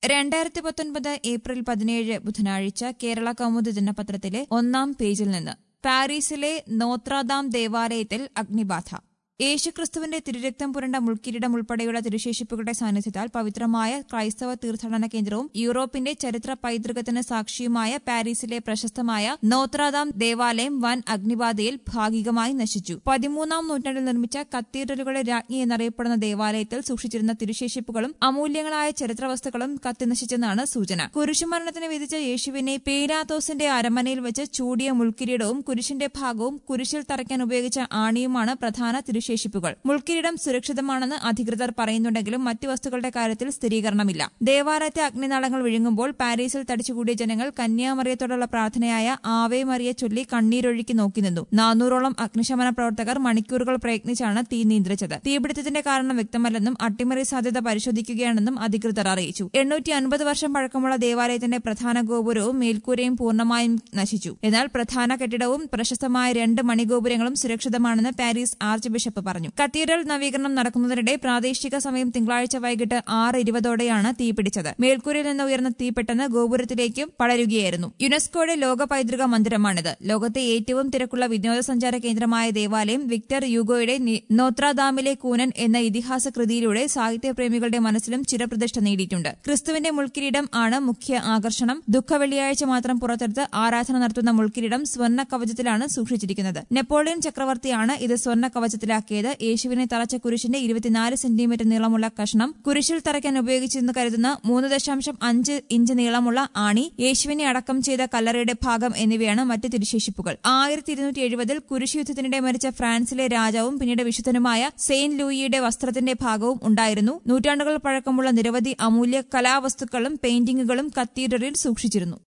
രണ്ടായിരത്തി പത്തൊൻപത് ഏപ്രിൽ പതിനേഴ് ബുധനാഴ്ച കേരള കൗമുദി ദിനപത്രത്തിലെ ഒന്നാം പേജിൽ നിന്ന് പാരീസിലെ നോത്രാദാം ദേവാലയത്തിൽ അഗ്നിബാധ യേശുക്രിസ്തുവിന്റെ തിരുരക്തം പുരണ്ട മുൾക്കിരീടം ഉൾപ്പെടെയുള്ള തിരുശേഷിപ്പുകളുടെ സാന്നിധ്യത്താൽ പവിത്രമായ ക്രൈസ്തവ തീർത്ഥാടന കേന്ദ്രവും യൂറോപ്പിന്റെ ചരിത്ര പൈതൃകത്തിന് സാക്ഷിയുമായ പാരീസിലെ പ്രശസ്തമായ നോത്രാദാം ദേവാലയം വൻ അഗ്നിബാധയിൽ ഭാഗികമായി നശിച്ചു പതിമൂന്നാം നൂറ്റാണ്ടിൽ നിർമ്മിച്ച കത്തീഡ്രലുകളുടെ രാജ്ഞി എന്നറിയപ്പെടുന്ന ദേവാലയത്തിൽ സൂക്ഷിച്ചിരുന്ന തിരുശേഷിപ്പുകളും അമൂല്യങ്ങളായ ചരിത്രവസ്തുക്കളും കത്തിനശിച്ചെന്നാണ് സൂചന കുരിശുമരണത്തിന് വിധിച്ച യേശുവിനെ പേരാത്തോസിന്റെ അരമനയിൽ വെച്ച് ചൂടിയ മുൾക്കിരീടവും കുരിശിന്റെ ഭാഗവും കുരിശിൽ തറയ്ക്കാൻ ഉപയോഗിച്ച ആണിയുമാണ് പ്രധാന തിരുശേഷിപ്പുകൾ മുൾക്കിരീടം സുരക്ഷിതമാണെന്ന് അധികൃതർ പറയുന്നുണ്ടെങ്കിലും മറ്റു വസ്തുക്കളുടെ കാര്യത്തിൽ സ്ഥിരീകരണമില്ല ദേവാലയത്തെ അഗ്നിനാളങ്ങൾ വിഴുങ്ങുമ്പോൾ പാരീസിൽ തടിച്ചുകൂടിയ ജനങ്ങൾ കന്യാമറിയത്തോടുള്ള പ്രാർത്ഥനയായ ആവേ മറിയെ ചൊല്ലി കണ്ണീരൊഴുക്കി നോക്കി നിന്നു നാനൂറോളം അഗ്നിശമന പ്രവർത്തകർ മണിക്കൂറുകൾ പ്രയത്നിച്ചാണ് തീ നിയന്ത്രിച്ചത് തീപിടുത്തത്തിന്റെ കാരണം വ്യക്തമല്ലെന്നും അട്ടിമറി സാധ്യത പരിശോധിക്കുകയാണെന്നും അധികൃതർ അറിയിച്ചു എണ്ണൂറ്റി അൻപത് വർഷം പഴക്കമുള്ള ദേവാലയത്തിന്റെ പ്രധാന ഗോപുരവും മേൽക്കൂരയും പൂർണ്ണമായും നശിച്ചു എന്നാൽ പ്രധാന കെട്ടിടവും പ്രശസ്തമായ രണ്ട് മണിഗോപുരങ്ങളും സുരക്ഷിതമാണെന്ന് പാരീസ് ആർച്ച് ബിഷപ്പ് പറഞ്ഞു കത്തീഡ്രൽ നവീകരണം നടക്കുന്നതിനിടെ പ്രാദേശിക സമയം തിങ്കളാഴ്ച വൈകിട്ട് ആറ് ഇരുപതോടെയാണ് തീപിടിച്ചത് മേൽക്കൂരയിൽ നിന്ന് ഉയർന്ന തീ പെട്ടെന്ന് ഗോപുരത്തിലേക്കും പടരുകയായിരുന്നു യുനെസ്കോയുടെ ലോക പൈതൃക മന്ദിരമാണിത് ലോകത്തെ ഏറ്റവും തിരക്കുള്ള വിനോദസഞ്ചാര കേന്ദ്രമായ ദേവാലയം വിക്ടർ യുഗോയുടെ നി- നോത്രാദാമിലെ കൂനൻ എന്ന ഇതിഹാസ കൃതിയിലൂടെ സാഹിത്യപ്രേമികളുടെ മനസ്സിലും ചിരപ്രതിഷ്ഠ നേടിയിട്ടുണ്ട് ക്രിസ്തുവിന്റെ മുൾക്കിരീടം ആണ് മുഖ്യ ആകർഷണം ദുഃഖവെള്ളിയാഴ്ച മാത്രം പുറത്തെടുത്ത് ആരാധന നടത്തുന്ന മുൾക്കിരീടം സ്വർണ്ണ കവചത്തിലാണ് സൂക്ഷിച്ചിരിക്കുന്നത് നെപ്പോളിയൻ ചക്രവർത്തിയാണ് ഇത് സ്വർണ്ണ കവചത്തിലാക്കിയത് യേശുവിനെ തറച്ച കുരിശിന്റെ ഇരുപത്തിനാല് സെന്റിമീറ്റർ നീളമുള്ള കഷ്ണം കുരിശിൽ തറയ്ക്കാൻ ഉപയോഗിച്ചെന്ന് കരുതുന്ന മൂന്ന് ദശാംശം അഞ്ച് ഇഞ്ച് നീളമുള്ള ആണി യേശുവിനെ അടക്കം ചെയ്ത കല്ലറയുടെ ഭാഗം എന്നിവയാണ് മറ്റ് തിരുശേഷിപ്പുകൾ ആയിരത്തി ഇരുന്നൂറ്റി എഴുപതിൽ കുരിശ് യുദ്ധത്തിനിടെ മരിച്ച ഫ്രാൻസിലെ രാജാവും പിന്നീട് വിശുദ്ധനുമായ സെയിന്റ് ലൂയിയുടെ വസ്ത്രത്തിന്റെ ഭാഗവും ഉണ്ടായിരുന്നു നൂറ്റാണ്ടുകൾ പഴക്കമുള്ള നിരവധി അമൂല്യ കലാവസ്തുക്കളും പെയിന്റിങ്ങുകളും കത്തീഡ്രലിൽ സൂക്ഷിച്ചിരുന്നു